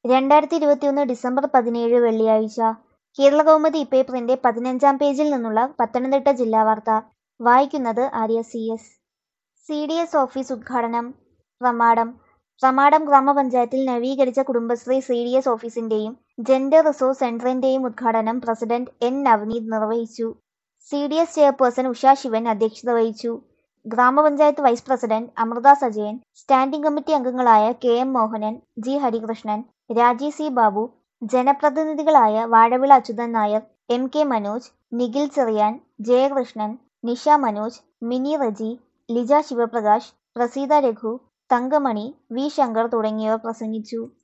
രണ്ടായിരത്തി ഇരുപത്തിയൊന്ന് ഡിസംബർ പതിനേഴ് വെള്ളിയാഴ്ച കേരളകൗമുദി ഇപ്പേപ്പറിന്റെ പതിനഞ്ചാം പേജിൽ നിന്നുള്ള പത്തനംതിട്ട ജില്ലാ വാർത്ത വായിക്കുന്നത് Arya C S C D S office ഉദ്ഘാടനം പ്രമാടം പ്രമാടം ഗ്രാമപഞ്ചായത്തിൽ നവീകരിച്ച കുടുംബശ്രീ സി ഡി എസ് ഓഫീസിന്റെയും ജെൻഡർ റിസോഴ്സ് സെന്ററിന്റെയും ഉദ്ഘാടനം പ്രസിഡന്റ് എൻ നവനീത് നിർവഹിച്ചു C D S chairperson Usha Shivan അധ്യക്ഷത വഹിച്ചു ഗ്രാമപഞ്ചായത്ത് vice president Amritha Sajayan standing committee അംഗങ്ങളായ K M Mohanan G Harikrishnan Rajeev C Babu ജനപ്രതിനിധികളായ Vazhavila Achuthan Nair M K Manoj Nikhil Cherian Jayakrishnan Nisha Manoj Mini Reji Lija Shivaprakash Praseetha Raghu Thankamani V Shankar തുടങ്ങിയവർ പ്രസംഗിച്ചു